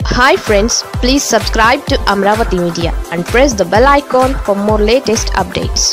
hi friends please subscribe to Amaravati media and press the bell icon for more latest updates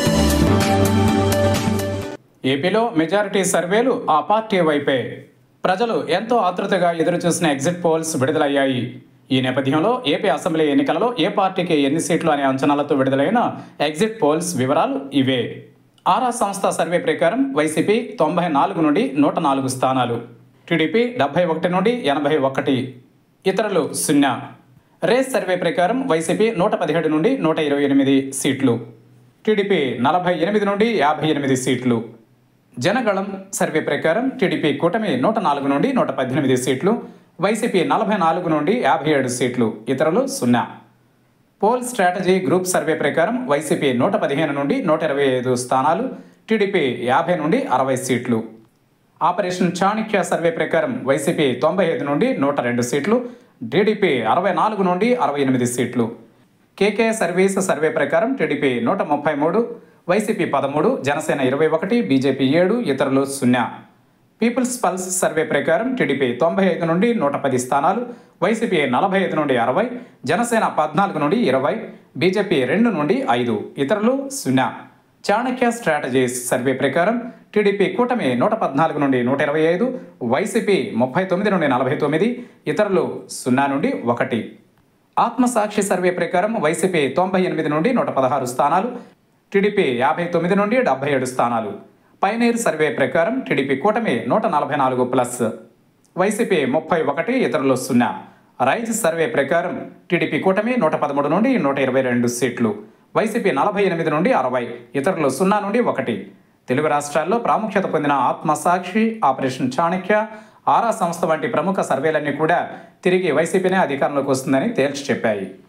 ఏపీలో majority సర్వేలు ఆ party వైపే ప్రజలు ఎంతో ఆతృతగా ఎదురుచూసిన ఎగ్జిట్ పోల్స్ విడుదలయ్యాయి ఈ నేపథ్యంలో ఏపీ అసెంబ్లీ ఎన్నికలలో ఏ పార్టీకి ఎన్ని సీట్లు అనే అంచనాలతో విడుదలైన ఎగ్జిట్ పోల్స్ వివరాలు ఇవే ఆరా సంస్థ సర్వే ప్రకారం వైసీపీ తొంభై నాలుగు నుండి నూట నాలుగు స్థానాలు టీడీపీ డెబ్బై ఒకటి నుండి ఎనభై ఒకటి ఇతరులు సున్నా రేస్ సర్వే ప్రకారం వైసీపీ నూట పదిహేడు నుండి నూట ఇరవై ఎనిమిది సీట్లు టీడీపీ నలభై ఎనిమిది నుండి యాభై ఎనిమిది సీట్లు జనగళం సర్వే ప్రకారం టీడీపీ కూటమి నూట నాలుగు నుండి నూట పద్దెనిమిది సీట్లు వైసీపీ నలభై నాలుగు నుండి యాభై ఏడు సీట్లు ఇతరులు సున్నా పోల్ స్ట్రాటజీ గ్రూప్ సర్వే ప్రకారం వైసీపీ నూట పదిహేను నుండి నూట ఇరవై ఐదు స్థానాలు టీడీపీ యాభై నుండి అరవై సీట్లు ఆపరేషన్ చాణక్య సర్వే ప్రకారం వైసీపీ తొంభై ఐదు నుండి నూట రెండు సీట్లు టీడీపీ అరవై నాలుగు నుండి అరవై ఎనిమిది సీట్లు కేకే సర్వీస్ సర్వే ప్రకారం టీడీపీ నూట ముప్పై మూడు వైసీపీ పదమూడు జనసేన ఇరవై ఒకటి బీజేపీ ఏడు ఇతరులు సున్నా పీపుల్స్ పల్స్ సర్వే ప్రకారం టీడీపీ తొంభై ఐదు నుండి నూట పది స్థానాలు వైసీపీ నలభై ఐదు నుండి అరవై జనసేన పద్నాలుగు నుండి ఇరవై బీజేపీ రెండు నుండి ఐదు ఇతరులు సున్నా చాణక్య స్ట్రాటజీస్ సర్వే ప్రకారం టీడీపీ కూటమి నూట పద్నాలుగు నుండి నూట ఇరవై ఐదు వైసీపీ ముప్పై తొమ్మిది నుండి నలభై తొమ్మిది ఇతరులు సున్నా నుండి ఒకటి ఆత్మసాక్షి సర్వే ప్రకారం వైసీపీ తొంభై ఎనిమిది నుండి నూట పదహారు స్థానాలు టీడీపీ యాభై తొమ్మిది నుండి డెబ్బై ఏడు స్థానాలు పైనీర్ సర్వే ప్రకారం టీడీపీ కూటమి నూట నలభై నాలుగు ప్లస్ వైసీపీ ముప్పై ఒకటి ఇతరులు సున్నా రైజ్ సర్వే ప్రకారం టీడీపీ కూటమి నూట పదమూడు నుండి నూట ఇరవై రెండు సీట్లు వైసీపీ నలభై ఎనిమిది నుండి అరవై ఇతరులు సున్నా నుండి ఒకటి తెలుగు రాష్ట్రాల్లో ప్రాముఖ్యత పొందిన ఆత్మసాక్షి ఆపరేషన్ చాణక్య ఆరా సంస్థ వంటి ప్రముఖ సర్వేలన్నీ కూడా తిరిగి వైసీపీనే అధికారంలోకి వస్తుందని తేల్చి చెప్పాయి